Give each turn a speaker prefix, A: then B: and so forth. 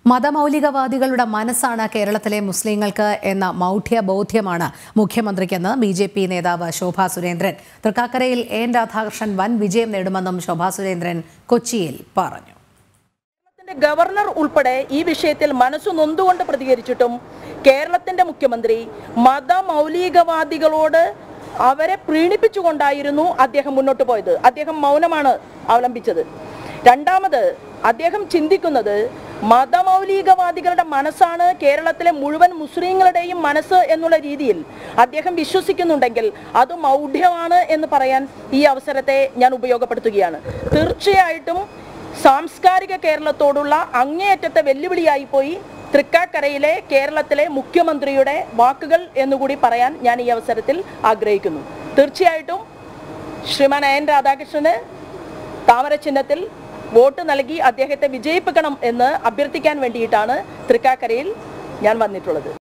A: മതമൗലികവാദികളുടെ മനസ്സാണ് കേരളത്തിലെ മുസ്ലിങ്ങൾക്ക് എന്ന മൗഢ്യ ബോധ്യമാണ് മുഖ്യമന്ത്രിക്കെന്ന് ബി ജെ പി നേതാവ് ശോഭാ സുരേന്ദ്രൻ തൃക്കാക്കരയിൽ എൻ രാധാകൃഷ്ണൻ വൻ വിജയം നേടുമെന്നും ശോഭാ സുരേന്ദ്രൻ കൊച്ചിയിൽ പറഞ്ഞു
B: കേരളത്തിന്റെ ഗവർണർ ഉൾപ്പെടെ ഈ വിഷയത്തിൽ മനസ്സു നൊന്തുകൊണ്ട് പ്രതികരിച്ചിട്ടും കേരളത്തിന്റെ മുഖ്യമന്ത്രി മതമൗലികവാദികളോട് അവരെ പ്രീണിപ്പിച്ചുകൊണ്ടായിരുന്നു അദ്ദേഹം മുന്നോട്ട് പോയത് അദ്ദേഹം മൗനമാണ് അവലംബിച്ചത് രണ്ടാമത് അദ്ദേഹം ചിന്തിക്കുന്നത് മതമൗലികവാദികളുടെ മനസ്സാണ് കേരളത്തിലെ മുഴുവൻ മുസ്ലിങ്ങളുടെയും മനസ്സ് എന്നുള്ള രീതിയിൽ അദ്ദേഹം വിശ്വസിക്കുന്നുണ്ടെങ്കിൽ അത് മൗഢ്യമാണ് എന്ന് പറയാൻ ഈ അവസരത്തെ ഞാൻ ഉപയോഗപ്പെടുത്തുകയാണ് തീർച്ചയായിട്ടും സാംസ്കാരിക കേരളത്തോടുള്ള അങ്ങേയറ്റത്തെ വെല്ലുവിളിയായി പോയി തൃക്കാക്കരയിലെ കേരളത്തിലെ മുഖ്യമന്ത്രിയുടെ വാക്കുകൾ എന്നുകൂടി പറയാൻ ഞാൻ ഈ അവസരത്തിൽ ആഗ്രഹിക്കുന്നു തീർച്ചയായിട്ടും ശ്രീമാൻ എൻ രാധാകൃഷ്ണന് താമര ചിഹ്നത്തിൽ വോട്ട് നൽകി അദ്ദേഹത്തെ വിജയിപ്പിക്കണം എന്ന് അഭ്യർത്ഥിക്കാൻ വേണ്ടിയിട്ടാണ് തൃക്കാക്കരയിൽ ഞാൻ വന്നിട്ടുള്ളത്